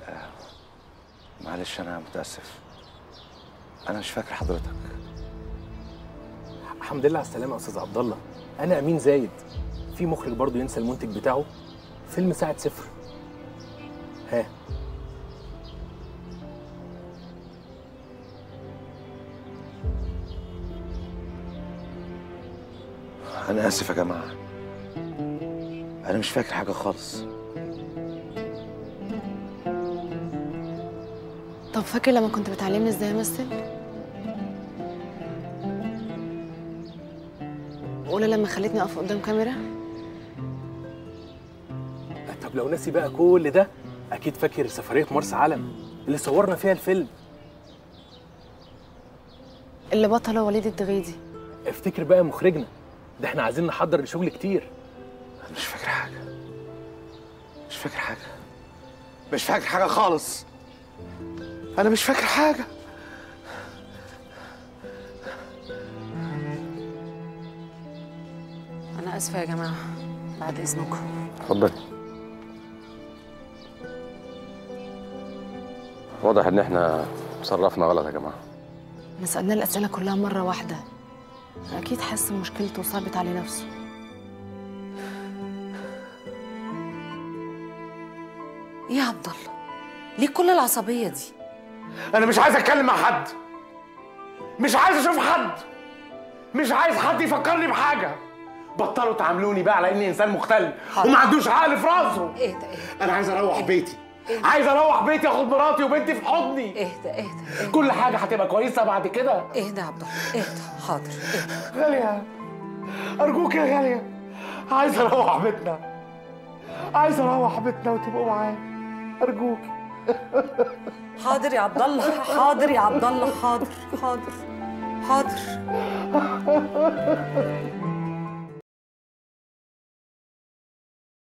معلش انا متاسف انا مش فاكر حضرتك الحمد لله على السلامه يا استاذ عبد الله انا امين زايد في مخرج برضه ينسى المنتج بتاعه فيلم ساعه صفر ها انا اسف يا جماعه انا مش فاكر حاجه خالص طب فاكر لما كنت بتعلمني ازاي امثل ولا لما خلتني اقف قدام كاميرا طب لو ناسي بقى كل ده اكيد فاكر سفريه مرسى علم اللي صورنا فيها الفيلم اللي بطله وليد الدغيدي افتكر بقى مخرجنا ده احنا عايزين نحضر لشغل كتير انا مش فاكر حاجه مش فاكر حاجه مش فاكر حاجه خالص انا مش فاكر حاجه انا اسفه يا جماعه بعد اذنكم اتفضل واضح ان احنا تصرفنا غلط يا جماعه احنا سالناه الاسئله كلها مره واحده اكيد حس بمشكلته وصعبت عليه نفسه ايه يا عبد الله ليه كل العصبيه دي انا مش عايز اتكلم مع حد مش عايز اشوف حد مش عايز حد يفكرني بحاجه بطلوا تعاملوني بقى على اني انسان مختل وما عندوش عقل في راسه ايه ده ايه انا عايز اروح بيتي عايز اروح بيتي اخد مراتي وبنتي في حضني ايه ده ايه ده كل حاجه هتبقى كويسه بعد كده ايه ده يا عبد الله ايه ده حاضر ايه ده غاليه ارجوك يا غاليه عايز اروح بيتنا عايز اروح بيتنا وتبقوا معايا ارجوك حاضر يا عبد الله حاضر يا عبد الله حاضر حاضر حاضر